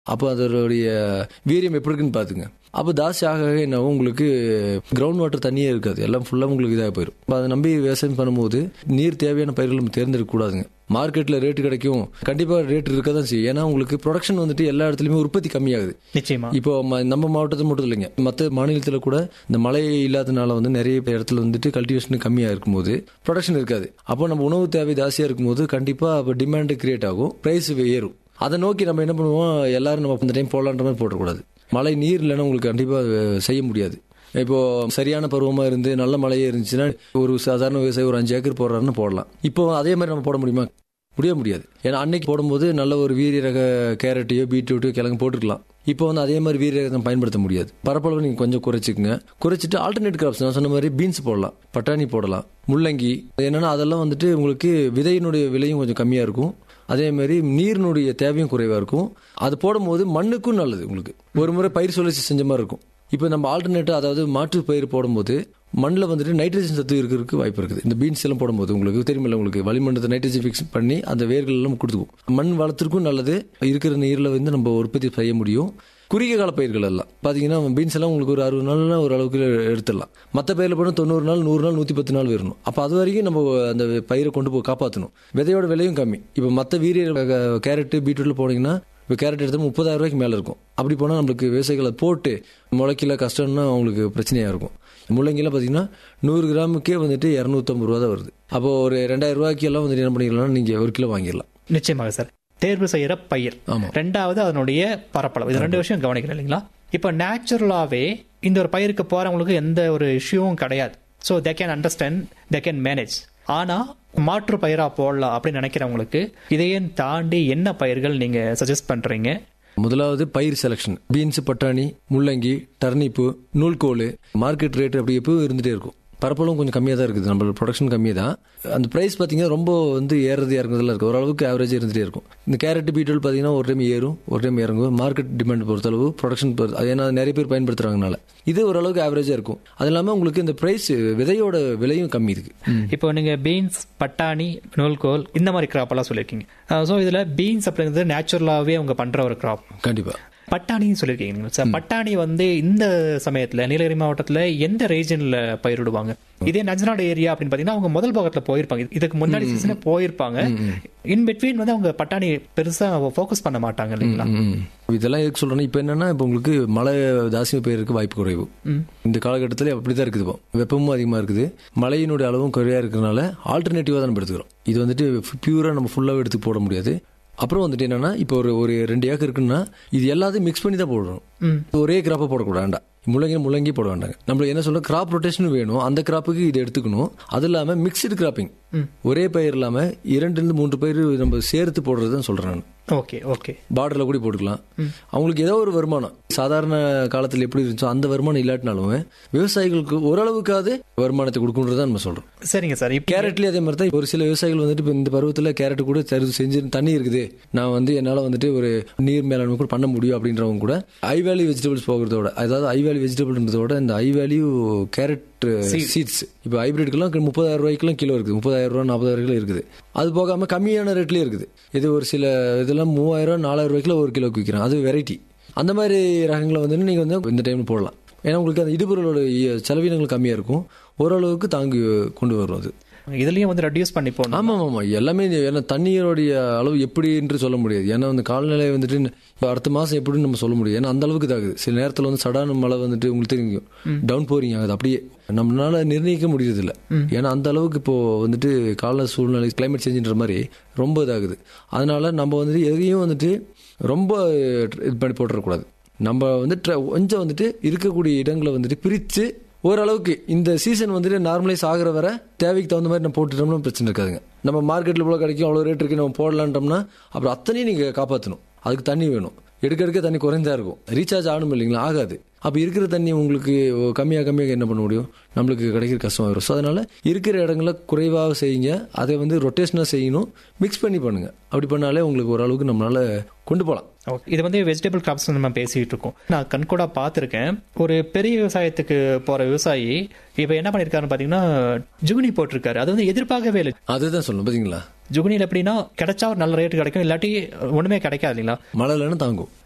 அப்போ அதோடைய வீரியம் எப்படி இருக்குன்னு பார்த்துங்க அப்போ தாசி ஆக ஆக என்ன ஆகும்? உங்களுக்கு கிரவுண்ட் வாட்டர் தண்ணியே இருக்காது எல்லாம் ஃபுல்லாக உங்களுக்கு இதாக போயிடும் அப்போ அதை நம்பி விவசாயம் பண்ணும்போது நீர் தேவையான பயிர்கள் நம்ம தேர்ந்தெடுக்க கூடாதுங்க மார்க்கெட்டில் ரேட்டு கிடைக்கும் கண்டிப்பாக ரேட் இருக்க தான் செய்யும் ஏன்னா உங்களுக்கு ப்ரொடக்ஷன் வந்துட்டு எல்லா இடத்துலையுமே உற்பத்தி கம்மியாகுது நிச்சயமா இப்போ ம- நம்ம மாவட்டத்தில் மட்டும் இல்லைங்க மற்ற மாநிலத்தில் கூட இந்த மழை இல்லாதனால வந்து நிறைய இடத்துல வந்துட்டு கல்டிவேஷன் கம்மியாக இருக்கும்போது ப்ரொடக்ஷன் இருக்காது அப்போ நம்ம உணவு தேவை ஜாஸ்தியாக இருக்கும்போது கண்டிப்பாக அப்போ டிமாண்டு கிரியேட் ஆகும் ப்ரைஸ் ஏறும் அதை நோக்கி நம்ம என்ன பண்ணுவோம் எல்லாரும் நம்ம இந்த டைம் போடலான்ற மாதிரி போடக்கூடாது மழை நீர் இல்லைன்னா உங்களுக்கு கண்டிப்பாக செய்ய முடியாது இப்போ சரியான பருவமா இருந்து நல்ல மழையே இருந்துச்சுன்னா ஒரு சாதாரண விவசாயி ஒரு அஞ்சு ஏக்கர் போடுறாருன்னு போடலாம் இப்போ அதே மாதிரி நம்ம போட முடியுமா முடிய முடியாது ஏன்னா அன்னைக்கு போடும்போது நல்ல ஒரு வீரிய ரக கேரட்டையோ பீட்ரூட்டோ கிழங்கு போட்டுருக்கலாம் இப்போ வந்து அதே மாதிரி வீரிய ரகம் பயன்படுத்த முடியாது பரப்பளவு நீங்கள் கொஞ்சம் குறைச்சிக்கங்க குறைச்சிட்டு ஆல்டர்னேட் கிராப்ஸ் நான் சொன்ன மாதிரி பீன்ஸ் போடலாம் பட்டாணி போடலாம் முள்ளங்கி என்னன்னா அதெல்லாம் வந்துட்டு உங்களுக்கு விதையினுடைய விலையும் கொஞ்சம் கம்மியாக இருக்கும் அதே மாதிரி நீரினுடைய தேவையும் குறைவாக இருக்கும் அது போடும்போது மண்ணுக்கும் நல்லது உங்களுக்கு ஒரு முறை பயிர் சுழற்சி செஞ்ச மாதிரி இருக்கும் இப்போ நம்ம ஆல்டர்னேட்டாக அதாவது மாற்று பயிர் போடும்போது மண்ணில் வந்துட்டு நைட்ரஜன் சத்து இருக்கிறதுக்கு வாய்ப்பு இருக்குது இந்த பீன்ஸ் எல்லாம் போடும்போது உங்களுக்கு தெரியுமில்ல உங்களுக்கு வளிமண்டலத்தை நைட்ரஜன் ஃபிக்ஸ் பண்ணி அந்த வேர்கள் எல்லாம் கொடுத்துக்கும் மண் வளத்திற்கும் நல்லது இருக்கிற நீரில் வந்து நம்ம உற்பத்தி செய்ய முடியும் குறுகிய கால பயிர்கள் எல்லாம் பார்த்தீங்கன்னா பீன்ஸ் எல்லாம் உங்களுக்கு ஒரு அறுபது நாள்னா ஒரு அளவுக்கு எடுத்துடலாம் மற்ற பயிரில் போனால் தொண்ணூறு நாள் நூறு நாள் நூற்றி பத்து நாள் வரணும் அப்போ அது வரைக்கும் நம்ம அந்த பயிரை கொண்டு போய் காப்பாற்றணும் விதையோட விலையும் கம்மி இப்போ மற்ற வீரிய ரக கேரட்டு பீட்ரூட்டில் போனீங்கன்னா இப்போ கேரட் எடுத்தால் முப்பதாயிரம் ரூபாய்க்கு மேலே இருக்கும் அப்படி போனால் நம்மளுக்கு விவசாயிகளை போட்டு முளைக்கல கஷ்டம்னா அவங்களுக்கு பிரச்சனையாக இருக்கும் முள்ளங்கிலாம் பார்த்தீங்கன்னா நூறு கிராமுக்கே வந்துட்டு இரநூத்தம்பது ரூபா தான் வருது அப்போ ஒரு ரெண்டாயிரம் ரூபாய்க்கு எல்லாம் வந்துட்டு என்ன பண்ணிக்கலாம்னா நீங்கள் ஒரு கிலோ வாங்கிடலாம் நிச்சயமாக சார் தேர்வு செய்யற பயிர் ஆமா. ரெண்டாவது அதனுடைய பரப்பளவு இது ரெண்டு விஷயம் கவனிக்கணும் இல்லைங்களா இப்போ நேச்சுரலாவே இந்த ஒரு பயிருக்கு போறவங்களுக்கு எந்த ஒரு இஷ்யூவும் கிடையாது so they can understand they can manage ஆனா மாற்று பயிரா போடலாம் அப்படின்னு நினைக்கிறவங்களுக்கு இதையும் தாண்டி என்ன பயிர்கள் நீங்க சஜஸ்ட் பண்றீங்க முதலாவது பயிர் செலெக்ஷன் பீன்ஸ் பட்டாணி முள்ளங்கி டர்னிப்பு நூல்கோல் மார்க்கெட் ரேட் அப்படி எப்பவும் இருந்துட்டே இருக்கும் பரப்பளவும் கொஞ்சம் கம்மியாக தான் இருக்குது நம்மளோட ப்ரொடக்ஷன் கம்மியாக தான் அந்த ப்ரைஸ் பார்த்தீங்கன்னா ரொம்ப வந்து ஏறது இறங்குறதுல இருக்குது ஓரளவுக்கு ஆவரேஜ் இருந்துகிட்டே இருக்கும் இந்த கேரட் பீட்ரூட் பார்த்தீங்கன்னா ஒரு டைம் ஏறும் ஒரு டைம் இறங்கும் மார்க்கெட் டிமாண்ட் பொறுத்தளவு ப்ரொடக்ஷன் பொறுத்து அது ஏன்னா நிறைய பேர் பயன்படுத்துறாங்கனால இது ஓரளவுக்கு ஆவரேஜாக இருக்கும் அது இல்லாமல் உங்களுக்கு இந்த ப்ரைஸ் விதையோட விலையும் கம்மி இருக்கு இப்போ நீங்க பீன்ஸ் பட்டாணி நூல்கோல் இந்த மாதிரி கிராப் எல்லாம் சொல்லியிருக்கீங்க ஸோ இதுல பீன்ஸ் அப்படிங்கிறது நேச்சுரலாவே அவங்க பண்ற ஒரு கிராப் கண்டிப்பாக பட்டாணின்னு சொல்லியிருக்கீங்க சார் பட்டாணி வந்து இந்த சமயத்துல நீலகிரி மாவட்டத்துல எந்த ரீஜன்ல பயிரிடுவாங்க இதே நஜ்நாடு ஏரியா அப்படின்னு பாத்தீங்கன்னா அவங்க முதல் பாகத்துல போயிருப்பாங்க இதுக்கு முன்னாடி சீசனே போயிருப்பாங்க இன் பிட்வீன் வந்து அவங்க பட்டாணி பெருசா ஃபோக்கஸ் பண்ண மாட்டாங்க இல்லைங்களா ம். இதெல்லாம் எதுக்கு சொல்றேன்னா இப்போ என்னன்னா இப்போ உங்களுக்கு மழை ஜாஸ்தியாக பெய்யறதுக்கு வாய்ப்பு குறைவு இந்த காலகட்டத்தில் அப்படி தான் இருக்குது இப்போ வெப்பமும் அதிகமாக இருக்குது மழையினுடைய அளவும் குறையாக இருக்கிறனால ஆல்டர்னேட்டிவாக தான் நம்ம எடுத்துக்கிறோம் இது வந்துட்டு பியூராக நம்ம ஃபுல்லாகவே எடுத்து போட முடியாது அப்புறம் வந்துட்டு என்னன்னா இப்போ ஒரு ஒரு ரெண்டு ஏக்கர் இருக்குன்னா இது எல்லாத்தையும் மிக்ஸ் பண்ணி தான் போடுறோம் ஒரே கிராப்பை போடக்கூடாது வேண்டாம் முள்ளங்கி முள்ளங்கி போட வேண்டாங்க நம்மளுக்கு என்ன சொல்ல கிராப் ரொட்டேஷன் வேணும் அந்த கிராப்புக்கு இது எடுத்துக்கணும் அது இல்லாமல் மிக்சடு கிராப்பிங் ஒரே பயிர் இல்லாமல் இரண்டுலேருந்து மூன்று பயிர் நம்ம சேர்த்து போடுறது தான் சொல்கிறேன் நான் ஓகே ஓகே பார்டரில் கூட போட்டுக்கலாம் அவங்களுக்கு ஏதோ ஒரு வருமானம் சாதாரண காலத்தில் எப்படி இருந்துச்சோ அந்த வருமானம் இல்லாட்டினாலும் விவசாயிகளுக்கு ஓரளவுக்காவது வருமானத்தை கொடுக்கணுன்றதான் நம்ம சொல்றோம் சரிங்க சார் இப்போ கேரட்லயே அதே மாதிரி தான் ஒரு சில விவசாயிகள் வந்துட்டு இப்போ இந்த பருவத்தில் கேரட் கூட சரி செஞ்சு தண்ணி இருக்குது நான் வந்து என்னால் வந்துட்டு ஒரு நீர் மேலாண்மை கூட பண்ண முடியும் அப்படின்றவங்க கூட ஐ வேல்யூ வெஜிடபிள்ஸ் போகிறதோட அதாவது ஐ வேல்யூ வெஜிடபிள்ன்றதோட இந்த ஐ வேல்யூ கேரட் சீட்ஸ் இப்போ ஹைபிரிட்க்கெல்லாம் முப்பதாயிரம் ரூபாய்க்குலாம் கிலோ இருக்குது முப்பதாயிரம் ரூபா நாற்பதாயிரம் கிலோ இருக்குது அது போகாம கம்மியான ரேட்லயே இருக்குது இது ஒரு சில இதெல்லாம் மூவாயிரம் நாலாயிரம் ரூபாய்க்குல ஒரு கிலோக்கு விற்கிறோம் அது வெரைட்டி அந்த மாதிரி ரகங்களை வந்து நீங்கள் வந்து இந்த டைம்ல போடலாம் ஏன்னா உங்களுக்கு அந்த இடுபொருளோட செலவினங்கள் கம்மியாக இருக்கும் ஓரளவுக்கு தாங்கி கொண்டு வரும் அது இதுலயும் வந்து ரெடியூஸ் பண்ணி போடணும் ஆமாம் ஆமாம் எல்லாமே இது ஏன்னா தண்ணீருடைய அளவு எப்படி என்று சொல்ல முடியாது ஏன்னா வந்து காலநிலை வந்துட்டு இப்போ அடுத்த மாதம் எப்படின்னு நம்ம சொல்ல முடியாது ஏன்னா அந்த அளவுக்கு இதாகுது சில நேரத்தில் வந்து சடான மழை வந்துட்டு உங்களுக்கு தெரியும் டவுன் போரிங் ஆகுது அப்படியே நம்மளால நிர்ணயிக்க முடியறதில்ல ஏன்னா அந்த அளவுக்கு இப்போ வந்துட்டு கால சூழ்நிலை கிளைமேட் சேஞ்சுன்ற மாதிரி ரொம்ப இதாகுது அதனால நம்ம வந்துட்டு எதையும் வந்துட்டு ரொம்ப இது பண்ணி போட்டுறக்கூடாது நம்ம வந்து ட்ர- கொஞ்சம் வந்துட்டு இருக்கக்கூடிய இடங்களை வந்துட்டு பிரித்து ஓரளவுக்கு இந்த சீசன் வந்துட்டு நார்மலைஸ் ஆகிற வர தேவைக்கு தகுந்த மாதிரி நம்ம போட்டுட்டோம்னா பிரச்சனை இருக்காதுங்க நம்ம மார்க்கெட்டில் இவ்வளோ கிடைக்கும் அவ்வளோ ரேட் இருக்கு நம்ம போடலான்ட்டோம்னா அப்புறம் அத்தனையும் நீங்கள் காப்பாற்றணும் அதுக்கு தண்ணி வேணும் எடுக்க எடுக்க தண்ணி குறைந்தா இருக்கும் ரீசார்ஜ் ஆகணும் இல்லைங்களா ஆகாது அப்போ இருக்கிற தண்ணி உங்களுக்கு கம்மியாக கம்மியாக என்ன பண்ண முடியும் நம்மளுக்கு கிடைக்கிற கஷ்டம் வரும் ஸோ அதனால இருக்கிற இடங்களை குறைவாக செய்யுங்க அதை வந்து ரொட்டேஷனாக செய்யணும் மிக்ஸ் பண்ணி பண்ணுங்க அப்படி பண்ணாலே உங்களுக்கு ஓரளவுக்கு நம்மளால கொண்டு போகலாம் ஓகே இது வந்து வெஜிடபிள் கிராப்ஸ் நம்ம பேசிட்டு இருக்கோம் நான் கண்கூடா பார்த்துருக்கேன் ஒரு பெரிய விவசாயத்துக்கு போற விவசாயி இப்போ என்ன பண்ணிருக்காருன்னு பாத்தீங்கன்னா ஜுகுனி போட்டிருக்காரு அது வந்து எதிர்பார்க்கவே இல்லை அதுதான் சொல்லணும் பார்த்தீங்களா ஜுகுனியில் எப்படின்னா கிடைச்சா ஒரு நல்ல ரேட் கிடைக்கும் இல்லாட்டி ஒண்ணுமே கிடைக்காது இல்லைங்களா மழை இல்லைன்னா தாங்கும்